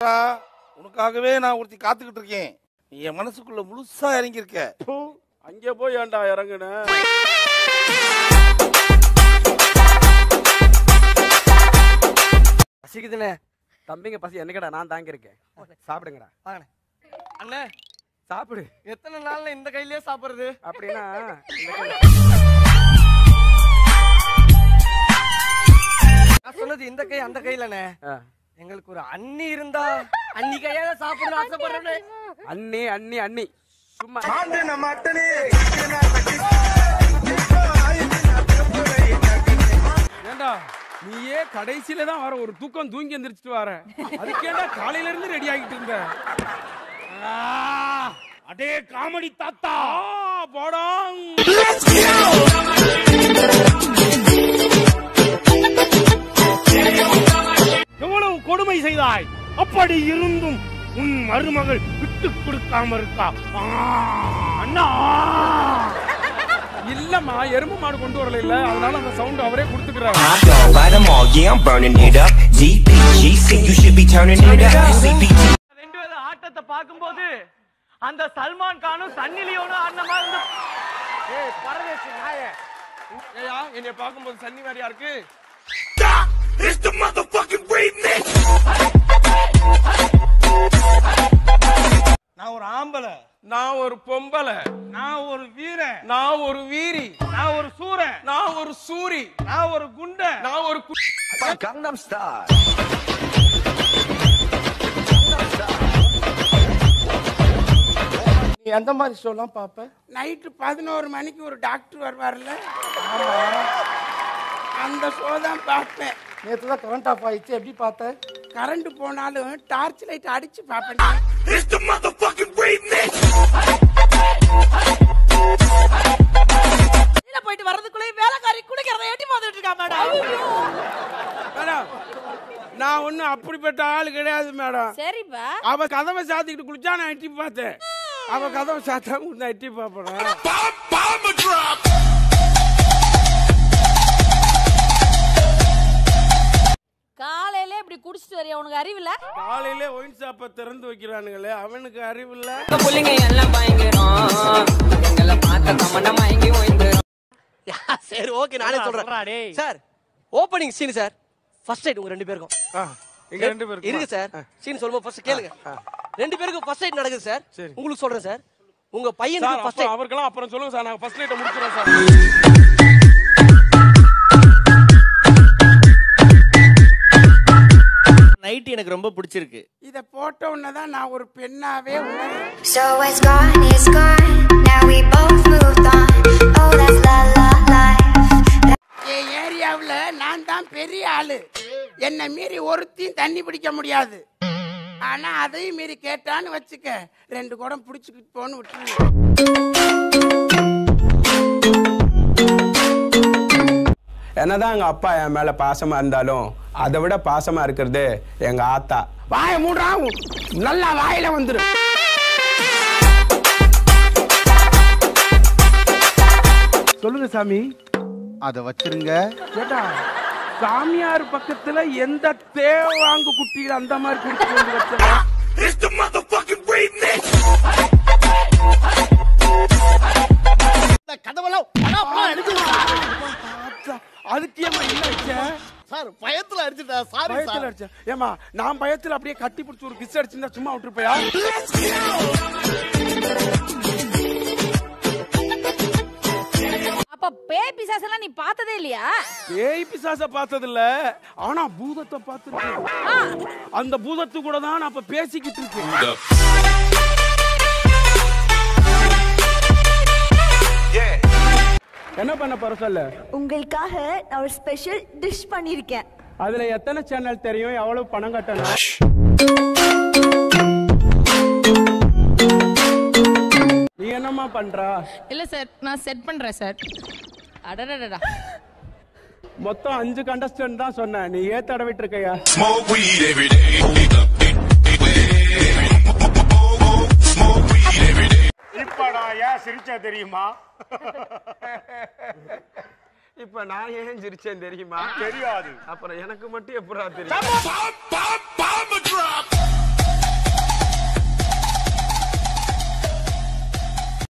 உனக்காகவே நான் ஒருத்தி காத்துக்கிட்டு இருக்கேன் நீ என் மனசுக்குள்ள முழுசா இறங்கியிருக்க போ, அங்கே போய் ஏன்டா இறங்குன பசிக்குதுண்ணே தம்பிங்க பசி என்னக்கடா நான் தாங்க இருக்கேன் சாப்பிடுங்கடா வாங்கண்ணே அண்ணே சாப்பிடு எத்தனை நாள்ல இந்த கையிலேயே சாப்பிடுறது அப்படின்னா இந்த கையில. நான் சொன்னது இந்த கை அந்த கையிலண்ணே ஆ. எங்களுக்கு ஒரு அண்ணி இருந்தா அண்ணி கையால சாப்பிடணும் ஆசைப்படுறேன் அண்ணி அண்ணி அண்ணி சும்மா ஏண்டா நீயே கடைசியில தான் வர ஒரு தூக்கம் தூங்கி எந்திரிச்சிட்டு வர அதுக்கேண்டா காலையில இருந்து ரெடி ஆகிட்டு இருந்த ஆ, அடே காமெடி தாத்தா போடா எவ்வளவு கொடுமை செய்தாய் அப்படி இருந்தும் உன் மருமகள் விட்டு கொடுக்காம இருக்கா ஆ, அண்ணா இல்லம்மா எறும்பு மாடு கொண்டு வரல இல்ல அதனால அந்த சவுண்ட் அவரே கொடுத்துக்கிறாரு I don't bite them all, yeah, I'm burning it up. DPGC, you should be turning it up. CPT. ரெண்டு பேரும் ஆட்டத்தை பார்க்கும்போது அந்த சல்மான் கானும் சன்னி லியோனும் ஆடின மாதிரி இருந்த ஏய் பரதேசி நாயே ஏயா என்னைய பார்க்கும்போது சன்னி மாதிரியா இருக்கு It's the motherfucking remix. நான் ஒரு ஆம்பளை நான் ஒரு பொம்பளை நான் ஒரு வீரன் நான் ஒரு வீரி நான் ஒரு சூரன் நான் ஒரு சூரி நான் ஒரு குண்டன் நான் ஒரு கு- Gangnam Style. நீ எந்த மாதிரி ஷோலாம் பார்ப்ப நைட்டு பதினோரு மணிக்கு ஒரு டாக்டர் வருவார்ல அந்த ஷோ தான் பார்ப்பேன் நேற்று தான் கரண்ட் ஆஃப் ஆயிடுச்சு எப்படி பார்த்த கரண்ட் போனாலும் டார்ச் லைட் அடிச்சு பார்ப்பேன் It's the motherfucking remix. வெளியில போயிட்டு வர்றதுக்குள்ளே வேலைக்காரி குடிக்கிறத எட்டி பார்த்துட்டு இருக்கா மேடம் மேடம் நான் ஒண்ணும் அப்படிப்பட்ட ஆள் கிடையாது மேடம் சரிப்பா அவ கதவை சாத்திக்கிட்டு குளிச்சா நான் எட்டி பார்த்தேன் அவ கதவை சாத்தாம நான் எட்டி பார்ப்பேன் Bomber drop. காலையில இப்படி குடிச்சிட்டு வரைய உனக்கு அறிவில்ல காலையிலே ஒயின் ஷாப்பை திறந்து வைக்கிறானுங்களே அவனுக்கு அறிவு இல்ல புள்ளிங்க எல்லாம் பயங்கரம் எங்களை பார்த்த கமண்டம் மயங்கி ஓய்ந்துரும் சரி ஓகே நானே சொல்றேன் sir opening scene sir first night உங்க ரெண்டு பேருக்கும் எங்க ரெண்டு பேருக்கு இருக்கு சார் சீன் சொல்லும்போது ஃபர்ஸ்ட் கேளுங்க ரெண்டு பேருக்கும் ஃபர்ஸ்ட் நைட் நடக்குது சார் சரி. உங்களுக்கு சொல்றேன் சார் உங்க சார் பையனுக்கு ஃபர்ஸ்ட் அப்ப அவருக்கெல்லாம் அப்புறம் சொல்லுங்க சார் நாங்க ஃபர்ஸ்ட் நைட்டை முடிச்சிடறோம் சார் நைட் எனக்கு ரொம்ப பிடிச்சிருக்கு இத போட்ட உடனே தான் நான் ஒரு பெண்ணாவே உணர்றேன் So it's gone, it's gone. Now we both moved on. Oh, that's la la life. என் ஏரியாவுல நான் தான் பெரிய ஆளு என்னை மீறி ஒருத்தையும் தண்ணி பிடிக்க முடியாது ஆனா அதையும் மீறி கேட்டான்னு வச்சுக்க ரெண்டு குடம் பிடிச்சிக்கிட்டு போன்னு விட்டுருவேன் என்னதான் எங்க அப்பா என் மேல பாசமா இருந்தாலும் அதை விட பாசமா இருக்கிறது எங்க ஆத்தா வாய மூடா நல்லா வாயில வந்துரும் சொல்லுங்க சாமி அதை வச்சிருங்க கேட்டா சாமியார் பக்கத்துல எந்த தேவாங்கு குட்டியில் அந்த மாதிரி குடிச்சு வந்து வச்சல It's the motherfucking remix. இந்த கதவெல்லாம் படாப்படா அடிச்சு அதுக்கு ஏமா என்ன வச்ச சார் பயத்துல அடிச்சுட்டா சாரி பயத்துல சார் அடிச்ச ஏமா நான் பயத்துல அப்படியே கட்டி பிடிச்சி ஒரு கிஸ் அடிச்சிருந்தா சும்மா விட்டுருப்பையா அப்ப பேய் பிசாசெல்லாம் நீ பார்த்ததே இல்லையா பேய் பிசாச பார்த்தது இல்ல ஆனா பூதத்தை பார்த்துருக்கேன் ஆ, அந்த பூதத்து கூட தான் நான் அப்ப பேசிக்கிட்டு இருக்கேன் என்ன பண்ண போற சொல்ல உங்களுக்காக நான் ஒரு ஸ்பெஷல் டிஷ் பண்ணியிருக்கேன் அதுல எத்தனை சேனல் தெரியும் எவ்வளவு பணம் கட்டணும் நீ என்னம்மா பண்றா இல்ல சார் நான் செட் பண்றேன் சார் அடடடடா மொத்தம் அஞ்சு கண்டஸ்டன்ட் தான் சொன்னேன் நீ ஏ தடவிட்டு இருக்கையா Smoke weed every day. Smoke weed every day. இப்படா ஏன் சிரிச்சா தெரியுமா இப்ப நான் ஏன் சிரிச்சேன் தெரியுமா தெரியாது அப்புறம் எனக்கு மட்டும் எப்படா தெரியும் Bomb, bomb, bomber drop.